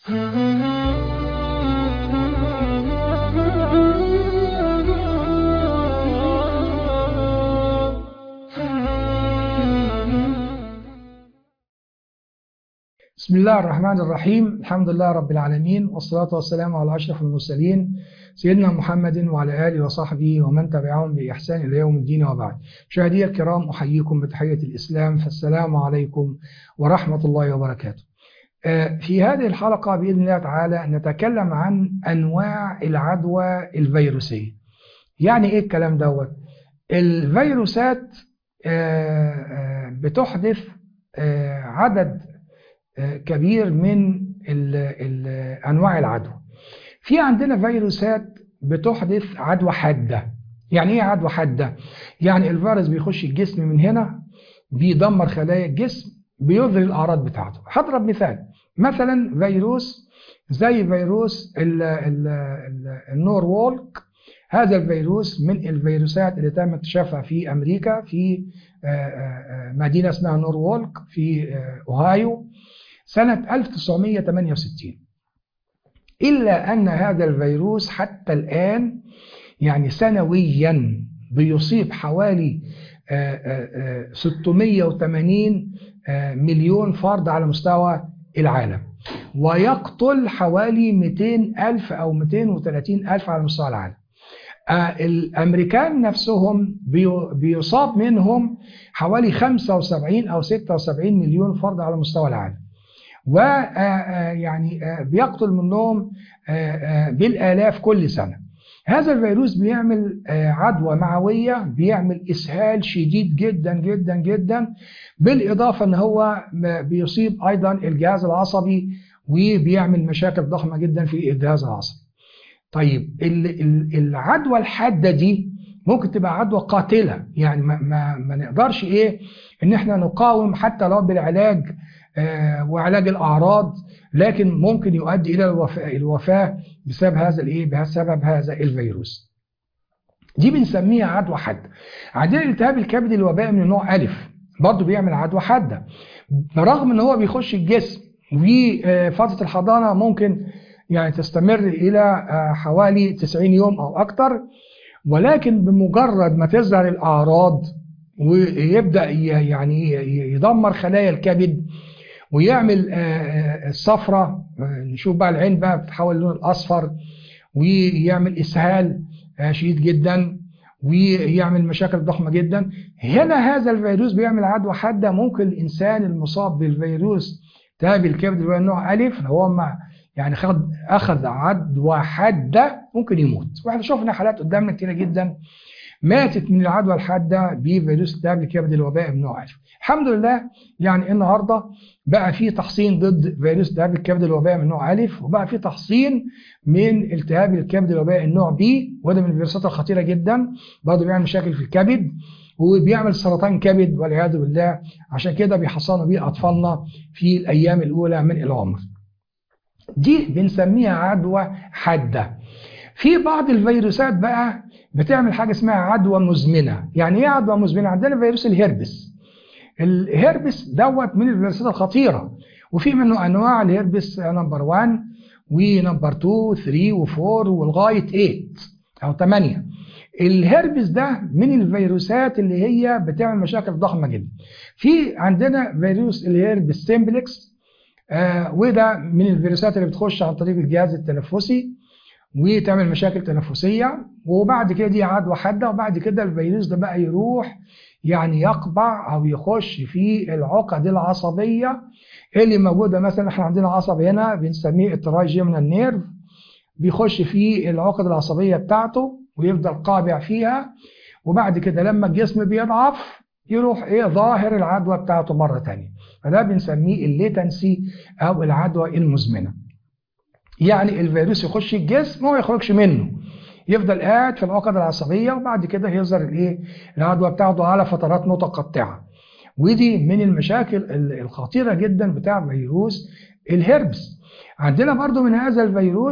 بسم الله الرحمن الرحيم الحمد لله رب العالمين والصلاة والسلام على أشرف المرسلين سيدنا محمد وعلى آله وصحبه ومن تبعهم بإحسان إلى يوم الدين وبعد مشاهدي الكرام أحييكم بتحية الإسلام فالسلام عليكم ورحمة الله وبركاته في هذه الحلقة بإذن الله تعالى نتكلم عن أنواع العدوى الفيروسية يعني إيه الكلام دوت الفيروسات بتحدث عدد كبير من ال ال أنواع العدوى في عندنا فيروسات بتحدث عدوى حادة يعني ايه عدوى حادة؟ يعني الفيروس بيخش الجسم من هنا بيدمر خلايا الجسم بيظهر الأعراض بتاعته هضرب مثال مثلا فيروس زي فيروس ال ال ال النور وولك هذا الفيروس من الفيروسات اللي تم اكتشافها في أمريكا في مدينة اسمها نور وولك في أوهايو سنة 1968 إلا أن هذا الفيروس حتى الآن يعني سنويا بيصيب حوالي 680 مليون فرد على مستوى العالم ويقتل حوالي 200 ألف أو 230 ألف على مستوى العالم الأمريكان نفسهم بيصاب منهم حوالي 75 أو 76 مليون فرد على مستوى العالم ويعني بيقتل منهم بالآلاف كل سنة هذا الفيروس بيعمل عدوى معوية بيعمل إسهال شديد جدا جدا جدا بالإضافة أن هو بيصيب أيضا الجهاز العصبي وبيعمل مشاكل ضخمة جدا في الجهاز العصبي طيب العدوى الحادة دي ممكن تبقى عدوى قاتلة يعني ما, ما, ما نقدرش إيه إن إحنا نقاوم حتى لو بالعلاج وعلاج الأعراض لكن ممكن يؤدي إلى الوفاة, الوفاة بسبب هذا الإيه بسبب هذا الفيروس دي بنسميها عدوى حادة عندنا الالتهاب الكبدي الوبائي من النوع ألف برضه بيعمل عدوى حادة برغم ان هو بيخش الجسم وفترة الحضانة ممكن يعني تستمر إلى حوالي 90 يوم أو أكثر ولكن بمجرد ما تظهر الأعراض ويبدأ يعني يدمر خلايا الكبد ويعمل الصفرة نشوف بقى العين بقى بتتحول للون الأصفر ويعمل إسهال شديد جدا ويعمل مشاكل ضخمة جدا هنا هذا الفيروس بيعمل عدوى حادة ممكن الإنسان المصاب بالفيروس التهاب الكبد اللي هو النوع ألف لو هو ما يعني خد أخذ عدوى حادة ممكن يموت واحنا شفنا حالات قدامنا كتيرة جدا ماتت من العدوى الحاده بفيروس التهاب الكبد الوبائي من نوع الف. الحمد لله يعني النهارده بقى في تحصين ضد فيروس التهاب الكبد الوبائي من نوع الف وبقى في تحصين من التهاب الكبد الوبائي النوع بي وده من الفيروسات الخطيره جدا برضه بيعمل مشاكل في الكبد وبيعمل سرطان كبد والعياذ بالله عشان كده بيحصنوا بيه اطفالنا في الايام الاولى من العمر. دي بنسميها عدوى حاده. في بعض الفيروسات بقى بتعمل حاجه اسمها عدوى مزمنه يعني ايه عدوى مزمنه عندنا فيروس الهربس الهربس دوت من الفيروسات الخطيره وفي منه انواع الهربس نمبر 1 ونمبر 2 3 و4 ولغايه 8 او 8 الهربس ده من الفيروسات اللي هي بتعمل مشاكل ضخمه جدا في عندنا فيروس الهربس سيمبلكس آه وده من الفيروسات اللي بتخش عن طريق الجهاز التنفسي وتعمل مشاكل تنفسيه وبعد كده دي عدوى حاده وبعد كده الفيروس ده بقى يروح يعني يقبع او يخش في العقد العصبيه اللي موجوده مثلا احنا عندنا عصب هنا بنسميه الترايجيمنال نيرف بيخش في العقد العصبيه بتاعته ويفضل قابع فيها وبعد كده لما الجسم بيضعف يروح ايه ظاهر العدوى بتاعته مره ثانيه فده بنسميه الليتنسي او العدوى المزمنه يعني الفيروس يخش الجسم وما يخرجش منه يفضل قاعد في العقد العصبيه وبعد كده يظهر الايه العدوى بتاعته على فترات متقطعه ودي من المشاكل الخطيره جدا بتاع فيروس الهربس عندنا برضو من هذا الفيروس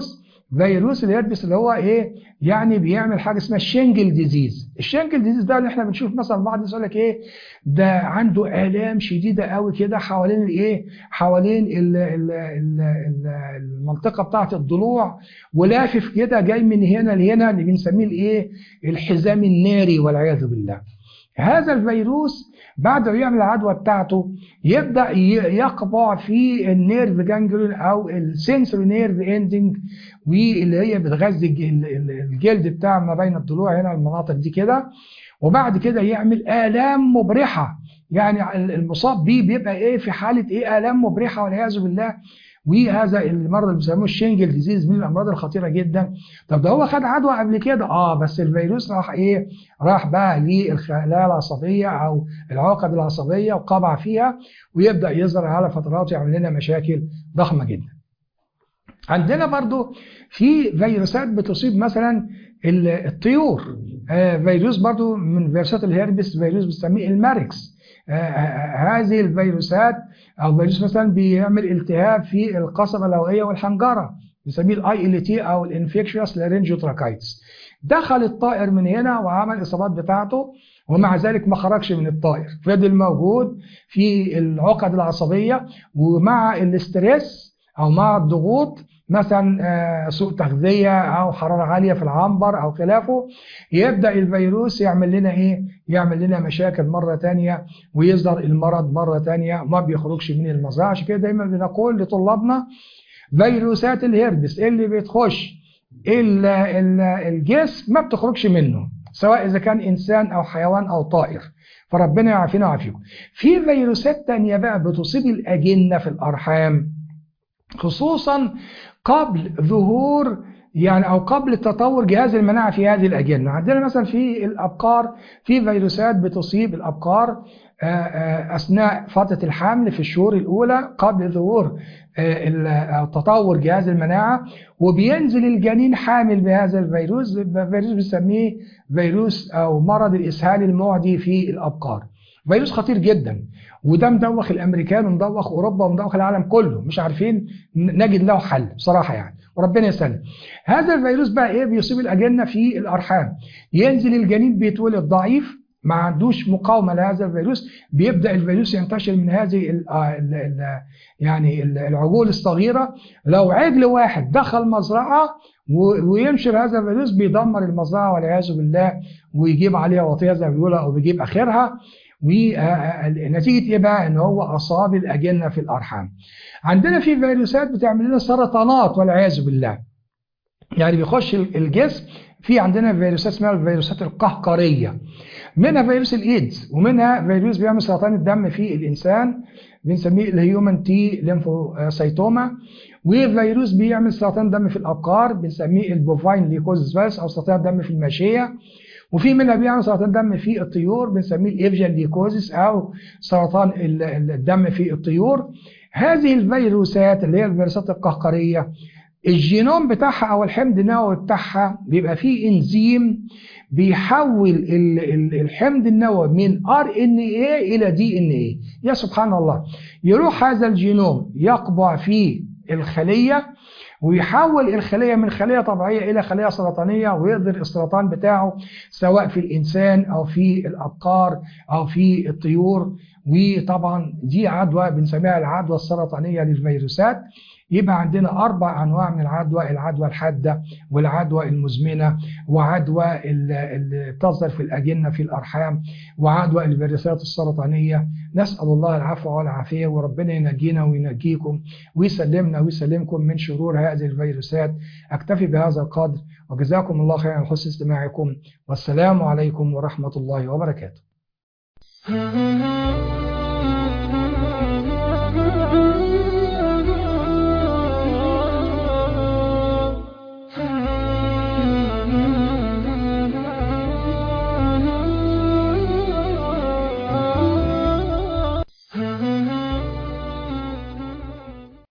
فيروس الهربس اللي هو ايه يعني بيعمل حاجه اسمها الشنجل ديزيز الشنجل ديزيز ده اللي احنا بنشوف مثلا بعض الناس يقول لك ايه ده عنده الام شديده قوي كده حوالين الايه حوالين ال ال ال ال المنطقه بتاعه الضلوع ولافف كده جاي من هنا لهنا اللي بنسميه الايه الحزام الناري والعياذ بالله هذا الفيروس بعد ما يعمل العدوى بتاعته يبدا يقبع في النيرف جانجلون او السنسوري نيرف اندنج واللي هي بتغذي الجلد بتاع ما بين الضلوع هنا المناطق دي كده وبعد كده يعمل الام مبرحه يعني المصاب بيه بيبقى ايه في حاله ايه الام مبرحه والعياذ بالله وهذا المرض اللي بيسموه الشنجل ديزيز من الامراض الخطيره جدا طب ده هو خد عدوى قبل كده اه بس الفيروس راح ايه راح بقى للخلايا العصبيه او العقد العصبيه وقبع فيها ويبدا يظهر على فترات ويعمل لنا مشاكل ضخمه جدا عندنا برضو في فيروسات بتصيب مثلا الطيور آه فيروس برضو من فيروسات الهيربس فيروس بنسميه الماركس هذه الفيروسات او فيروس مثلا بيعمل التهاب في القصبه الهوائيه والحنجره بنسميه الاي ال تي او الانفكشوس لارنجيوتراكايتس دخل الطائر من هنا وعمل الاصابات بتاعته ومع ذلك ما خرجش من الطائر فضل موجود في العقد العصبيه ومع الاسترس او مع الضغوط مثلا سوء تغذية أو حرارة عالية في العنبر أو خلافه يبدأ الفيروس يعمل لنا إيه؟ يعمل لنا مشاكل مرة تانية ويظهر المرض مرة تانية ما بيخرجش من المزرعة عشان كده دايما بنقول لطلابنا فيروسات الهربس اللي بتخش الجسم ما بتخرجش منه سواء إذا كان إنسان أو حيوان أو طائر فربنا يعافينا ويعافيكم في فيروسات تانية بقى بتصيب الأجنة في الأرحام خصوصا قبل ظهور يعني او قبل تطور جهاز المناعه في هذه الاجنه عندنا مثلا في الابقار في فيروسات بتصيب الابقار اثناء فتره الحمل في الشهور الاولى قبل ظهور تطور جهاز المناعه وبينزل الجنين حامل بهذا الفيروس فيروس بنسميه فيروس او مرض الاسهال المعدي في الابقار فيروس خطير جدا وده مدوخ الامريكان ومدوخ اوروبا ومدوخ العالم كله مش عارفين نجد له حل بصراحه يعني وربنا يسلم هذا الفيروس بقى ايه بيصيب الاجنه في الارحام ينزل الجنين بيتولد ضعيف ما عندوش مقاومه لهذا الفيروس بيبدا الفيروس ينتشر من هذه ال ال ال يعني العجول الصغيره لو عجل واحد دخل مزرعه وينشر هذا الفيروس بيدمر المزرعه والعياذ بالله ويجيب عليها وطيه زي ما بيقولوا او بيجيب اخرها ونتيجه ايه بقى ان هو اصاب الاجنه في الارحام عندنا في فيروسات بتعمل لنا سرطانات والعياذ بالله يعني بيخش الجسم في عندنا فيروسات اسمها الفيروسات القهقريه منها فيروس الايدز ومنها فيروس بيعمل سرطان الدم في الانسان بنسميه الهيومن تي ليمفوسايتوما وفيروس بيعمل سرطان دم في الابقار بنسميه البوفاين ليكوزيس فيروس او سرطان الدم في الماشيه وفي منها بيعمل سرطان دم في الطيور بنسميه الافجن ليكوزيس او سرطان الدم في الطيور هذه الفيروسات اللي هي الفيروسات القهقريه الجينوم بتاعها او الحمض النووي بتاعها بيبقى فيه انزيم بيحول الحمض النووي من ار ان اي الى دي ان اي يا سبحان الله يروح هذا الجينوم يقبع في الخليه ويحول الخليه من خليه طبيعيه الى خليه سرطانيه ويقدر السرطان بتاعه سواء في الانسان او في الابقار او في الطيور وطبعا دي عدوى بنسميها العدوى السرطانيه للفيروسات يبقى عندنا أربع أنواع من العدوى العدوى الحادة والعدوى المزمنة وعدوى اللي بتظهر في الأجنة في الأرحام وعدوى الفيروسات السرطانية نسأل الله العفو والعافية وربنا ينجينا وينجيكم ويسلمنا ويسلمكم من شرور هذه الفيروسات أكتفي بهذا القدر وجزاكم الله خيرا على حسن استماعكم والسلام عليكم ورحمة الله وبركاته